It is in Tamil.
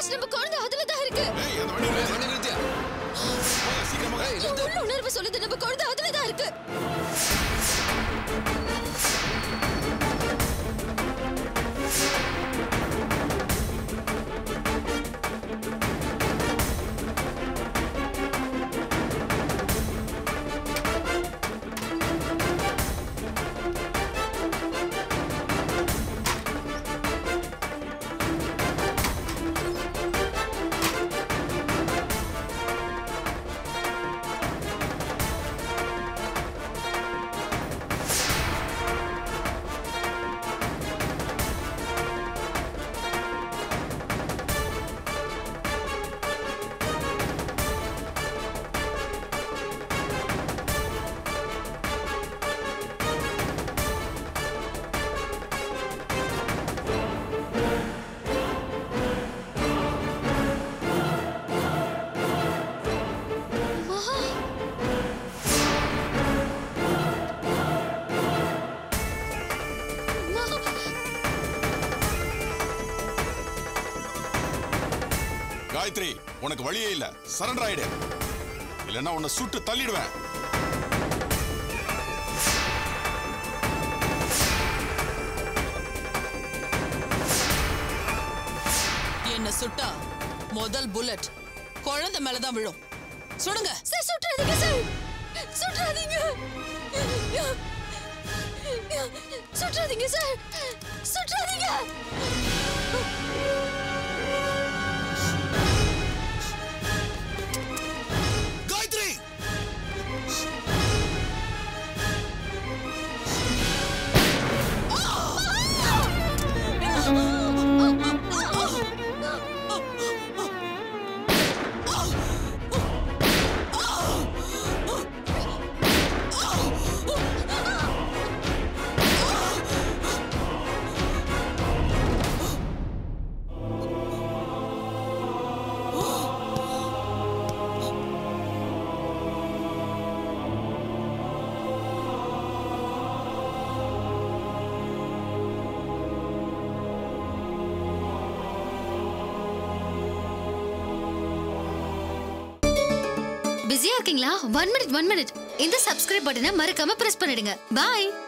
சுரேஷ் நம்ம குழந்தை அதுல தான் இருக்கு ஏய் அந்த வண்டி ஏய், வண்டி நிறுத்தியா போங்க, சீக்கிரமா ஏய், என் நிறுத்து. உள்ள உணர்வு சொல்லுது நம்ம குழந்தை அதுல தான் இருக்கு மகா மகா காயத்ரி உனக்கு வழியே இல்ல சரண்டர் ஆயிடு இல்லைன்னா உன்னை சுட்டு தள்ளிடுவேன் என்ன சுட்டா முதல் புல்லட் குழந்தை மேலதான் விழும் சுடுங்க சார் சுற்றாதீங்க சார் சுற்றாதீங்க சுற்றாதீங்க சார் சுற்றாதீங்க காயத்ரி பிஸியா இருக்கீங்களா ஒன் மினிட் ஒன் மினிட் இந்த சப்ஸ்கிரைப் பட்டனை மறக்காம பிரஸ் பண்ணிடுங்க பாய்